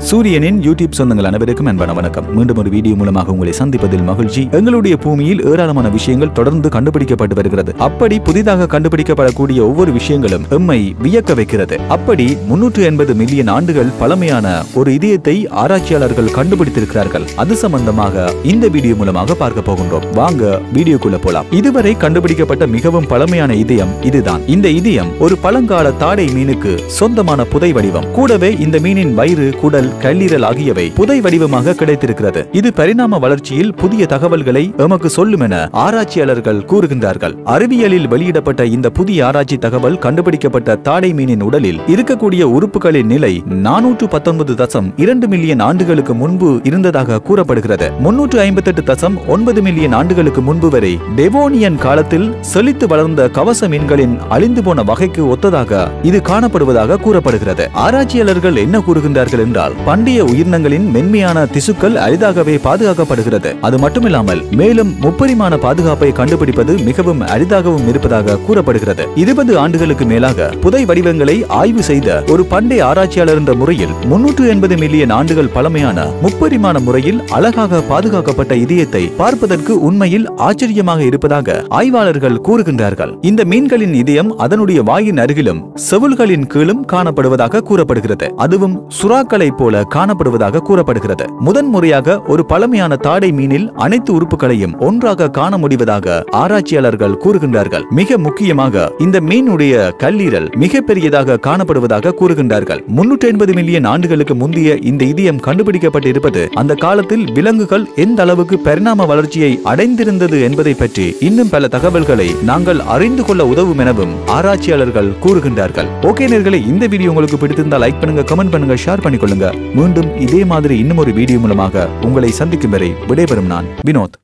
சூரியனின் யூடியூப் சொந்தங்கள் அனைவருக்கும் அன்பான வணக்கம் மீண்டும் ஒரு வீடியோ மூலமாக உங்களை சந்திப்பதில் மகிழ்ச்சி எங்களுடைய பூமியில் ஏராளமான விஷயங்கள் தொடர்ந்து கண்டுபிடிக்கப்பட்டு வருகிறது அப்படி புதிதாக கண்டுபிடிக்கப்படக்கூடிய ஒவ்வொரு விஷயங்களும் எம்மை வியக்க வைக்கிறது அப்படி முன்னூற்று எண்பது மில்லியன் ஆண்டுகள் பழமையான ஒரு இதயத்தை ஆராய்ச்சியாளர்கள் கண்டுபிடித்திருக்கிறார்கள் அது சம்பந்தமாக இந்த வீடியோ மூலமாக பார்க்க போகின்றோம் வாங்க வீடியோக்குள்ள போலாம் இதுவரை கண்டுபிடிக்கப்பட்ட மிகவும் பழமையான இதயம் இதுதான் இந்த இதயம் ஒரு பழங்கால தாடை மீனுக்கு சொந்தமான புதை வடிவம் கூடவே இந்த மீனின் வயிறு குடல் கல்லீரல் ஆகியவை புதை வடிவமாக கிடைத்திருக்கிறது இது பரிணாம வளர்ச்சியில் புதிய தகவல்களை எமக்கு சொல்லும் என ஆராய்ச்சியாளர்கள் கூறுகின்றார்கள் அறிவியலில் வெளியிடப்பட்ட இந்த புதிய ஆராய்ச்சி தகவல் கண்டுபிடிக்கப்பட்ட தாடை மீனின் உடலில் இருக்கக்கூடிய உறுப்புகளின் நிலை நானூற்று பத்தொன்பது தசம் இரண்டு மில்லியன் ஆண்டுகளுக்கு முன்பு இருந்ததாக கூறப்படுகிறது முன்னூற்று ஐம்பத்தெட்டு தசம் ஒன்பது மில்லியன் ஆண்டுகளுக்கு முன்பு வரை டெவோனியன் காலத்தில் செழித்து வளர்ந்த கவச மீன்களின் அழிந்து போன வகைக்கு ஒத்ததாக இது காணப்படுவதாக கூறப்படுகிறது ஆராய்ச்சியாளர்கள் என்ன கூறுகின்றார்கள் என்றால் பண்டைய உயிரினங்களின் மென்மையான திசுக்கள் அரிதாகவே பாதுகாக்கப்படுகிறது அது மட்டுமில்லாமல் மேலும் முப்பரிமாண பாதுகாப்பை கண்டுபிடிப்பது மிகவும் அரிதாகவும் இருப்பதாக கூறப்படுகிறது இருபது ஆண்டுகளுக்கு மேலாக புதை வடிவங்களை ஆய்வு செய்த ஒரு பண்டைய ஆராய்ச்சியாளர் என்ற முறையில் முன்னூற்று எண்பது மில்லியன் ஆண்டுகள் பழமையான முப்பரிமாண முறையில் அழகாக பாதுகாக்கப்பட்ட இதயத்தை பார்ப்பதற்கு உண்மையில் ஆச்சரியமாக இருப்பதாக ஆய்வாளர்கள் கூறுகின்றார்கள் இந்த மீன்களின் இதயம் அதனுடைய வாயின் அருகிலும் செவுள்களின் கீழும் காணப்படுவதாக கூறப்படுகிறது அதுவும் சுறாக்களை போல காணப்படுவதாக கூறப்படுகிறது முதன் முறையாக ஒரு பழமையான தாடை மீனில் அனைத்து உறுப்புகளையும் ஒன்றாக காண முடிவதாக ஆராய்ச்சியாளர்கள் கூறுகின்றார்கள் மிக முக்கியமாக இந்த மீனுடைய கல்லீரல் மிக பெரியதாக காணப்படுவதாக கூறுகின்றார்கள் முன்னூற்றி எண்பது மில்லியன் ஆண்டுகளுக்கு முந்தைய இந்த இதயம் கண்டுபிடிக்கப்பட்டிருப்பது அந்த காலத்தில் விலங்குகள் எந்த அளவுக்கு பரிணாம வளர்ச்சியை அடைந்திருந்தது என்பதை பற்றி இன்னும் பல தகவல்களை நாங்கள் அறிந்து கொள்ள உதவும் எனவும் ஆராய்ச்சியாளர்கள் கூறுகின்றார்கள் ஓகே நேர்களே இந்த வீடியோ உங்களுக்கு பிடித்திருந்தால் லைக் பண்ணுங்க கமெண்ட் பண்ணுங்க ஷேர் பண்ணிக்கொள்ளுங்க மீண்டும் இதே மாதிரி இன்னும் ஒரு வீடியோ மூலமாக உங்களை சந்திக்கும் வரை விடைபெறும் நான் வினோத்